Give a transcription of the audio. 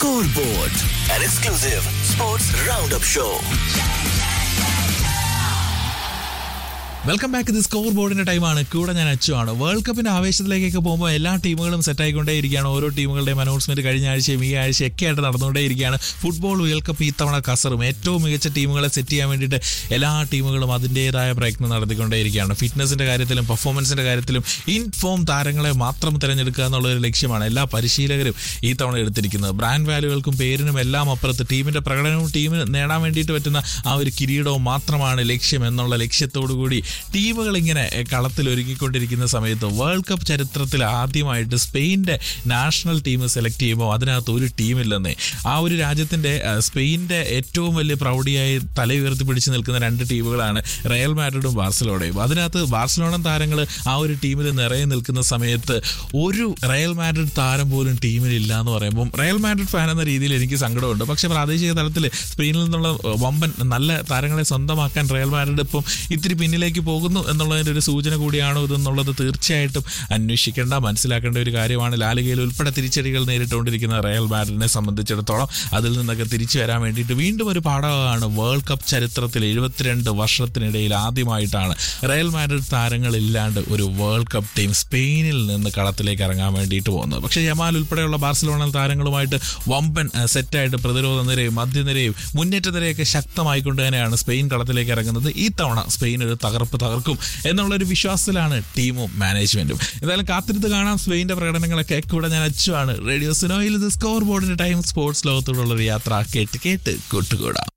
Scoreboard, an exclusive sports roundup show. Welcome back ഇത് score ബോർഡിന്റെ ടൈമാണ് കൂടെ ഞാൻ അച്ചു ആണ് വേൾഡ് കപ്പിന്റെ ആവേശത്തിലേക്കൊക്കെ പോകുമ്പോൾ എല്ലാ ടീമുകളും സെറ്റ് ആയിക്കൊണ്ടേയിരിക്കുകയാണ് ഓരോ ടീമുകളുടെയും അനൗൺസ്മെന്റ് കഴിഞ്ഞ ആഴ്ചയും ഈ ആഴ്ചയൊക്കെ ആയിട്ട് നടന്നുകൊണ്ടേയിരിക്കുകയാണ് ഫുട്ബോൾ വേൾഡ് കപ്പ് ഇത്തവണ കസറും ഏറ്റവും മികച്ച ടീമുകളെ സെറ്റ് ചെയ്യാൻ വേണ്ടിയിട്ട് എല്ലാ ടീമുകളും അതിൻ്റെതായ പ്രയത്നം നടത്തിക്കൊണ്ടേയിരിക്കുകയാണ് ഫിറ്റ്നസിന്റെ കാര്യത്തിലും പെർഫോമൻസിന്റെ കാര്യത്തിലും ഇൻ ഫോം താരങ്ങളെ മാത്രം തിരഞ്ഞെടുക്കുക എന്നുള്ള ഒരു ലക്ഷ്യമാണ് എല്ലാ പരിശീലകരും ഈ തവണ എടുത്തിരിക്കുന്നത് ബ്രാൻഡ് വാല്യൂകൾക്കും പേരിനും എല്ലാം അപ്പുറത്ത് ടീമിന്റെ പ്രകടനവും ടീമിന് നേടാൻ വേണ്ടിയിട്ട് പറ്റുന്ന ആ ഒരു കിരീടവും മാത്രമാണ് ലക്ഷ്യം എന്നുള്ള ലക്ഷ്യത്തോടു കൂടി ടീമുകൾ ഇങ്ങനെ കളത്തിൽ ഒരുങ്ങിക്കൊണ്ടിരിക്കുന്ന സമയത്ത് വേൾഡ് കപ്പ് ചരിത്രത്തിൽ ആദ്യമായിട്ട് സ്പെയിൻ്റെ നാഷണൽ ടീം സെലക്ട് ചെയ്യുമ്പോൾ അതിനകത്ത് ഒരു ടീമില്ലെന്നേ ആ ഒരു രാജ്യത്തിൻ്റെ ആ, സ്പെയിൻ്റെ ഏറ്റവും വലിയ പ്രൗഢിയായി തല ഉയർത്തി പിടിച്ച് നിൽക്കുന്ന രണ്ട് ടീമുകളാണ് റയൽ മാഡ്രിഡും ബാർസലോണയും അതിനകത്ത് ബാർസലോണ താരങ്ങൾ ആ ഒരു ടീമിൽ നിറയെ നിൽക്കുന്ന സമയത്ത് ഒരു റയൽ മാഡ്രിഡ് താരം പോലും ടീമിലില്ല എന്ന് പറയുമ്പോൾ റയൽ മാഡ്രിഡ് ഫാൻ എന്ന രീതിയിൽ എനിക്ക് സങ്കടമുണ്ട് പക്ഷേ പ്രാദേശിക തലത്തിൽ സ്പെയിനിൽ നിന്നുള്ള വമ്പൻ നല്ല താരങ്ങളെ സ്വന്തമാക്കാൻ റയൽ മാഡ്രിഡ് ഇപ്പം ഇത്തിരി പിന്നിലേക്ക് പോകുന്നു എന്നുള്ളതിൻ്റെ ഒരു സൂചന കൂടിയാണോ ഇതെന്നുള്ളത് തീർച്ചയായിട്ടും അന്വേഷിക്കേണ്ട മനസ്സിലാക്കേണ്ട ഒരു കാര്യമാണ് ലാലികയിൽ ഉൾപ്പെടെ തിരിച്ചടികൾ നേരിട്ടുകൊണ്ടിരിക്കുന്ന റയൽ മാഡ്രിഡിനെ സംബന്ധിച്ചിടത്തോളം അതിൽ നിന്നൊക്കെ തിരിച്ചു വരാൻ വേണ്ടിയിട്ട് വീണ്ടും ഒരു പാഠമാണ് വേൾഡ് കപ്പ് ചരിത്രത്തിൽ എഴുപത്തിരണ്ട് വർഷത്തിനിടയിൽ ആദ്യമായിട്ടാണ് റയൽ മാഡ്രിഡ് താരങ്ങളില്ലാണ്ട് ഒരു വേൾഡ് കപ്പ് ടീം സ്പെയിനിൽ നിന്ന് കളത്തിലേക്ക് ഇറങ്ങാൻ വേണ്ടിയിട്ട് പോകുന്നത് പക്ഷേ ജമാൽ ഉൾപ്പെടെയുള്ള ബാർസലോണ താരങ്ങളുമായിട്ട് വമ്പൻ അഹ്, സെറ്റായിട്ട് പ്രതിരോധ നിരയും മധ്യനിരയും മുന്നേറ്റ നിരയൊക്കെ ശക്തമായിക്കൊണ്ട് തന്നെയാണ് സ്പെയിൻ കളത്തിലേക്ക് ഇറങ്ങുന്നത് ഈ തവണ സ്പെയിൻ ഒരു തകർപ്പ് തകർക്കും എന്നുള്ളൊരു വിശ്വാസത്തിലാണ് ടീമും മാനേജ്മെന്റും എന്തായാലും കാത്തിരുത്ത് കാണാം സ്പെയിന്റെ പ്രകടനങ്ങളൊക്കെ കൂടെ ഞാൻ അച്ചുവാണ് റേഡിയോ സിനോയിൽ ഇത് സ്കോർ ബോർഡിന്റെ ടൈം സ്പോർട്സ് ലോകത്തോടുള്ള ഒരു യാത്ര കേട്ട് കേട്ട് കൂട്ടുകൂടാം